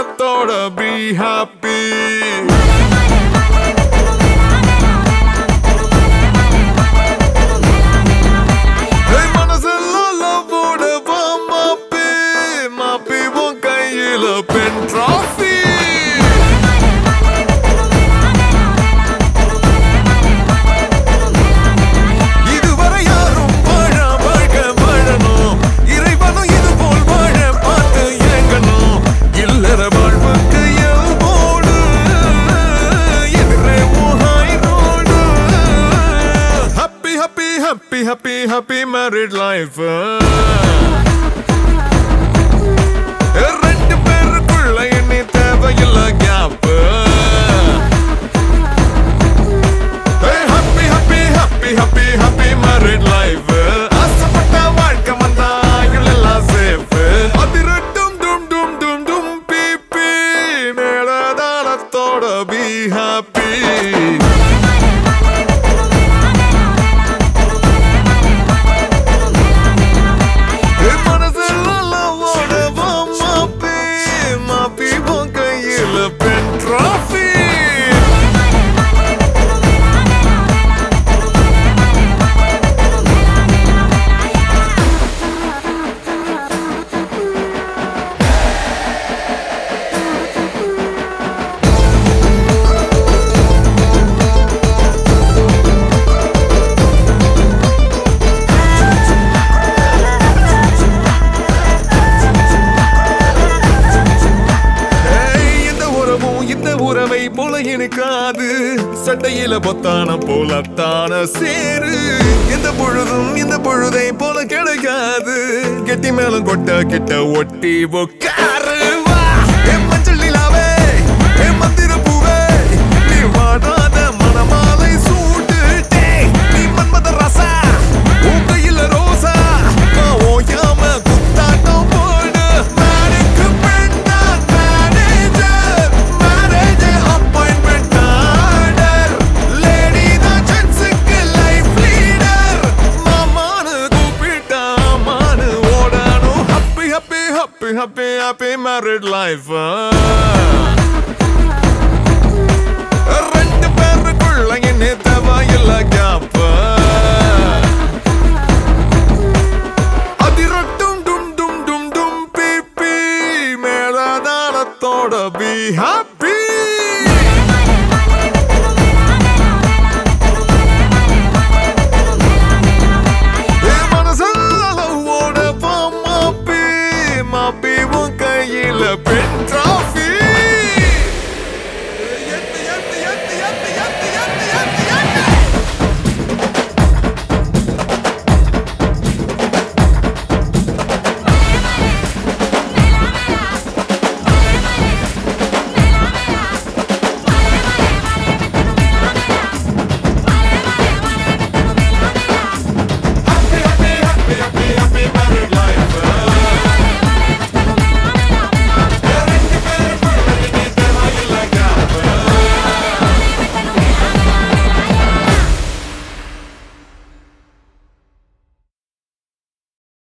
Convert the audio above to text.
மேலதாளத்தோட be happy மனசெல்லாம் லவ்வோட வா மாப்பி மாப்பி உன் கையில பென் ட்ராஃபி இதுவரை யாரும் வாழ வாழ்க்கை வாழணும் இறைவனும் இது போல் வாழ பார்த்து ஏங்கணும் இல்லற வாழ்வுக்கு எல்போடு எதிரே ஊஹாய் road happy happy happy happy happy married life ரெண்டு பேருக்குள்ள இனி தேவையில்ல gap happy happy happy happy happy married life ஆசைப்பட்ட வாழ்க்கை வந்தா எல்லாம் சேஃப் அதிரட்டும் டும் டும் டும் டும் பிபி மேலதாளத்தோட பி ஹாப்பி மனசெல்லாம் ஓட மாப்பி மாப்பி உன் கையில பென் ட்ராஃபி ஏய், இந்த உறவும் இந்த உறவை போல எனக்காது சட்டையில பொத்தான போலத்தான சேரு எந்த பொழுதும் இந்த பொழுதை போல கிடைக்காது கெட்டி மேலும் கொட்ட கிட்ட ஒட்டி உக்காரு வா என் மஞ்சள் நிலாவே என் மந்திர பூவே நீ வாடாத மணமாலை சூட்டு டேய், நீ மன்மத ரசா உன் கையில ரோசா நான் ஓயாம குத்தாட்டம் போடு மேனுக்கு பெண்ணா manager marriage appointment order lady தான் ஜென்ஸுக்கு லைஃப் லீடர் மாமானு கூப்பிட்டா மானு ஓடணும் happy happy happy happy happy married life ரெண்டு பேருக்குள்ள என்ன தேவையில்ல கேப் அதிரட்டும் டும் டும் டும் டும் பிபி மேலதாளத்தோட பி ஹாப்பி மனசெல்லாம் ஓட மாப்பி மாப்பி உன் கையில பெற்றா